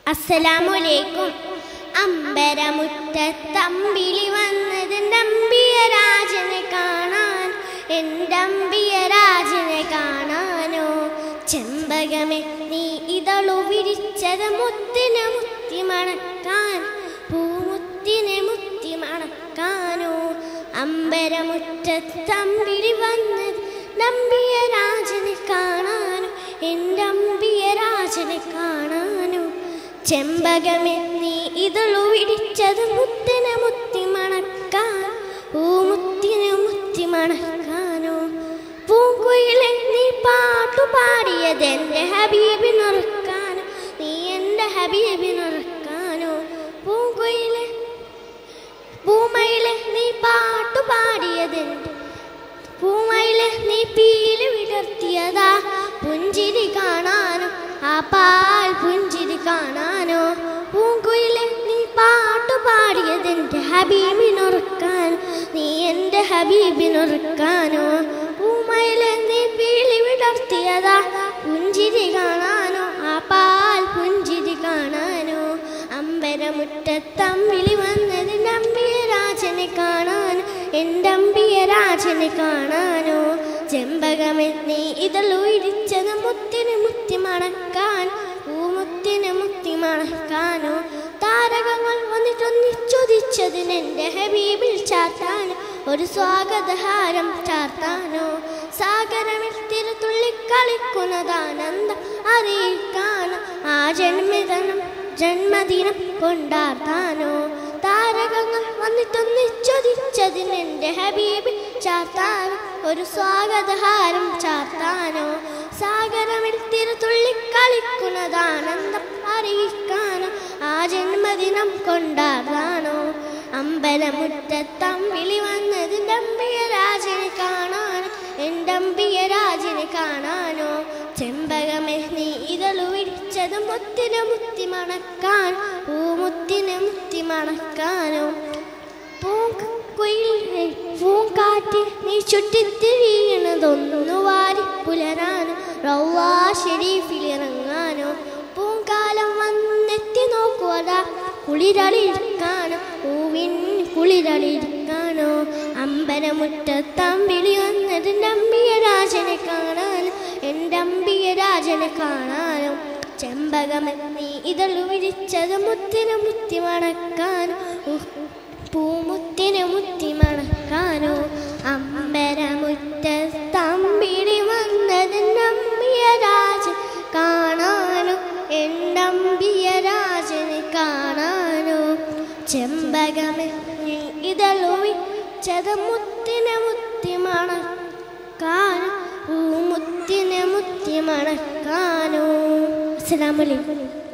അസ്സലാമലൈക്കും അമ്പരമുറ്റത്തമ്പിളി വന്നത് നമ്പിയ രാജനെ കാണാൻ എന്തമ്പിയ രാജനെ കാണാനോ ചെമ്പകമേ നീ ഇതളു വിരിച്ചത് മുത്തിനെ മുത്തി മണക്കാൻ പൂമുത്തിനെ മുത്തി മണക്കാനോ അമ്പരമുറ്റത്തമ്പിളി വന്നത് നമ്പിയ രാജനെ കാണാനോ എൻ്റെ അമ്പിയ രാജനെ കാണാനോ ചെമ്പകമേ നീ ഇതളു വിടിച്ചത് മുത്തിനെ മുത്തി മണക്കാൻ പൂമുത്തിനെ മുത്തി മണക്കാനോ പൂങ്കുയിലെ നീ പാട്ടു പാടിയത് എൻ്റെ ഹബീബിനുറക്കാനോ നീ എൻ്റെ ഹബീബിനുറക്കാനോ പൂങ്കുയിലെ പൂമയിലെ നീ പാട്ടു പാടിയതെൻ്റെ പൂമയിലെ നീ പീല് വിടർത്തിയതാ പുഞ്ചിരി കാണാനോ ആ പാൽ പുഞ്ചിരി കാണാനോ പൂങ്കുയിലെ നീ പാട്ടു പാടിയതെൻ്റെ ഹബീബിനുറക്കാനോ നീ എൻ്റെ ഹബീബിനുറക്കാനോ പൂമയിലെ നീ പീലി വിടർത്തിയതാ പുഞ്ചിരി കാണാനോ ആ പാൽ പുഞ്ചിരി കാണാനോ അമ്പരമുറ്റത്തമ്പിളി വന്നത് നമ്പിയ രാജനെ കാണാനോ എൻ്റെ അമ്പിയ രാജനെ കാണാനോ ചെമ്പകമേ നീ ഇതളു ഇടിച്ചത് മുത്തിന് മുത്തി മണക്കാൻ പൂമുത്തിന് മുത്തി മണക്കാനോ താരകങ്ങൾ വന്നിട്ടൊന്നിച്ചൊതിച്ചതിന് എൻ്റെ ഹബീബിൽ ചാർത്താനോ ഒരു സ്വാഗതഹാരം ചാർത്താനോ സാഗരമിൽ തിരുത്തുള്ളി കളിക്കുന്നതാനന്ദം അറിയിക്കാനോ ആ ജന്മദിനം ജന്മദിനം കൊണ്ടാർത്താനോ താരകങ്ങൾ വന്നിട്ടൊന്നിച്ചൊതിച്ചതിന് എൻ്റെ ഹബീബിൽ ചാർത്താനോ ഒരു സ്വാഗതഹാരം ചാർത്താനോ സാഗരമിൽ തിരുത്തുള്ളി കളിക്കുന്നതാനന്ദം അറിയിക്കാനോ ആ ജന്മദിനം കൊണ്ടാടാനോ അമ്പലമുറ്റത്തമ്പിളി വന്നത് നമ്പിയ രാജനെ കാണാനോ എൻ്റെ അമ്പിയ രാജനെ കാണാനോ ചെമ്പകമേ നീ ഇതളു വിടിച്ചത് മുത്തിനെ മുത്തി മണക്കാൻ പൂമുത്തിനെ മുത്തി മണക്കാനോ പൂക്കുയിൽ പൂങ്കാറ്റ് നീ ചുറ്റിത്തിരിയണതൊന്നു വാരി പുലരാനോ റൗവാ ഷെരീഫിലിറങ്ങാനോ പൂങ്കാലം വന്നെത്തി നോക്കുവതാ കുളിരളിരിക്കാനോ പൂവിൻ കുളിരളിരിക്കാനോ അമ്പലമുറ്റത്തമ്പിളി വന്നത് നമ്പിയ രാജനെ കാണാനോ എൻ്റെ അമ്പിയ രാജനെ കാണാനോ ചെമ്പകമ നീ ഇതളു വിരിച്ചത് മുത്തിനെ മുത്തി മണക്കാനോ ഉഹ്, പൂമുത്തിനെ മുത്തി മണക്കാനോ അമ്പരമുറ്റത്തമ്പിളി വന്നത് നമ്പിയ രാജൻ കാണാനോ എന്തമ്പിയ രാജനെ കാണാനോ ചെമ്പകമേ നീ ഇതളുവി ചതമുത്തിനെ മുത്തി മണക്കാനോ പൂമുത്തിനെ മുത്തി മണക്കാനോ അസ്സലാമു അലൈക്കും